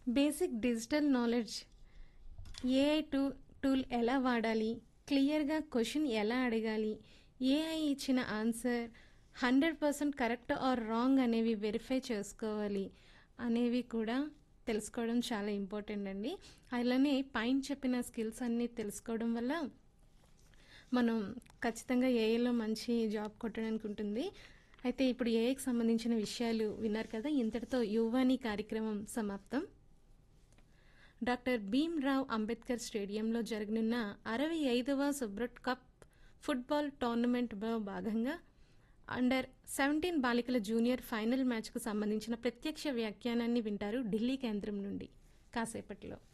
basic digital knowledge AI to tool ఎలా వాడాలి క్లియర్గా క్వశ్చన్ ఎలా అడగాలి ఏఐ ఇచ్చిన answer hundred percent correct or wrong అనేవి వెరిఫై చేసుకోవాలి అనేవి కూడా తెలుసుకోవడం చాలా ఇంపార్టెంట్ అండి అలానే పైన చెప్పిన స్కిల్స్ అన్నీ తెలుసుకోవడం వల్ల మనం ఖచ్చితంగా ఏఐలో మంచి జాబ్ కొట్టడానికి ఉంటుంది అయితే ఇప్పుడు ఏఐకి సంబంధించిన విషయాలు విన్నారు కదా ఇంతటితో యువాని కార్యక్రమం సమాప్తం డాక్టర్ భీమ్రావ్ అంబేద్కర్ స్టేడియంలో జరగనున్న అరవై ఐదవ సుబ్రట్ కప్ ఫుట్బాల్ టోర్నమెంట్లో భాగంగా అండర్ సెవెంటీన్ బాలికల జూనియర్ ఫైనల్ మ్యాచ్కు సంబంధించిన ప్రత్యక్ష వ్యాఖ్యానాన్ని వింటారు ఢిల్లీ కేంద్రం నుండి కాసేపట్లో